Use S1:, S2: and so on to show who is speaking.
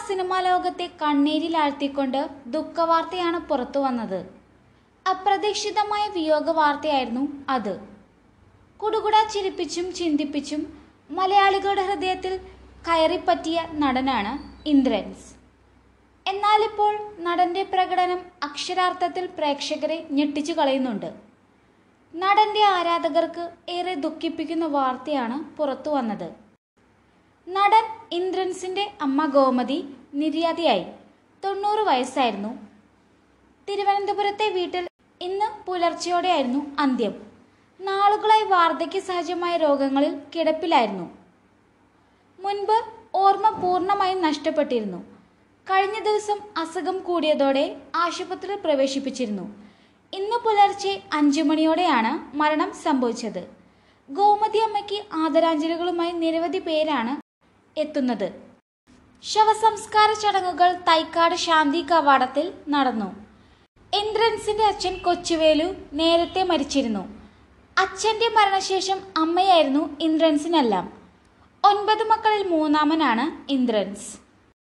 S1: cinema ലോകത്തെ കണ്ണീരിലാഴ്ത്തിക്കൊണ്ട് ദുഃഖവാർത്തയാണ് പുറത്തു വന്നത് അപ്രതീക്ഷിതമായ വിയോഗ വാർത്തയായിരുന്നു അത് കുടുകുട ചിരിപ്പിച്ചും ചിന്തിപ്പിച്ചും മലയാളികളുടെ ഹൃദയത്തിൽ കയറിപ്പറ്റിയ നടനാണ് ഇന്ദ്രൻസ് എന്നാലിപ്പോൾ നടന്റെ പ്രകടനം അക്ഷരാർത്ഥത്തിൽ പ്രേക്ഷകരെ ഞെട്ടിച്ചു കളയുന്നുണ്ട് നടന്റെ ആരാധകർക്ക് ഏറെ ദുഃഖിപ്പിക്കുന്ന വാർത്തയാണ് പുറത്തു വന്നത് നടൻ ഇന്ദ്രൻസിന്റെ അമ്മ ഗോമതി നിര്യാതയായി തൊണ്ണൂറ് വയസ്സായിരുന്നു തിരുവനന്തപുരത്തെ വീട്ടിൽ ഇന്ന് പുലർച്ചെയോടെയായിരുന്നു അന്ത്യം നാളുകളായി വാർദ്ധക്യ സഹജമായ രോഗങ്ങളിൽ കിടപ്പിലായിരുന്നു മുൻപ് ഓർമ്മ പൂർണ്ണമായും നഷ്ടപ്പെട്ടിരുന്നു കഴിഞ്ഞ ദിവസം അസുഖം കൂടിയതോടെ ആശുപത്രിയിൽ പ്രവേശിപ്പിച്ചിരുന്നു ഇന്ന് പുലർച്ചെ അഞ്ചു മണിയോടെയാണ് മരണം സംഭവിച്ചത് ഗോമതി അമ്മയ്ക്ക് ആദരാഞ്ജലികളുമായി നിരവധി പേരാണ് എത്തുന്നത് ശവസംസ്കാര ചടങ്ങുകൾ തൈക്കാട് ശാന്തി കവാടത്തിൽ നടന്നു ഇന്ദ്രൻസിന്റെ അച്ഛൻ കൊച്ചുവേലു നേരത്തെ മരിച്ചിരുന്നു അച്ഛന്റെ മരണശേഷം അമ്മയായിരുന്നു ഇന്ദ്രൻസിനെല്ലാം ഒൻപത് മക്കളിൽ മൂന്നാമനാണ് ഇന്ദ്രൻസ്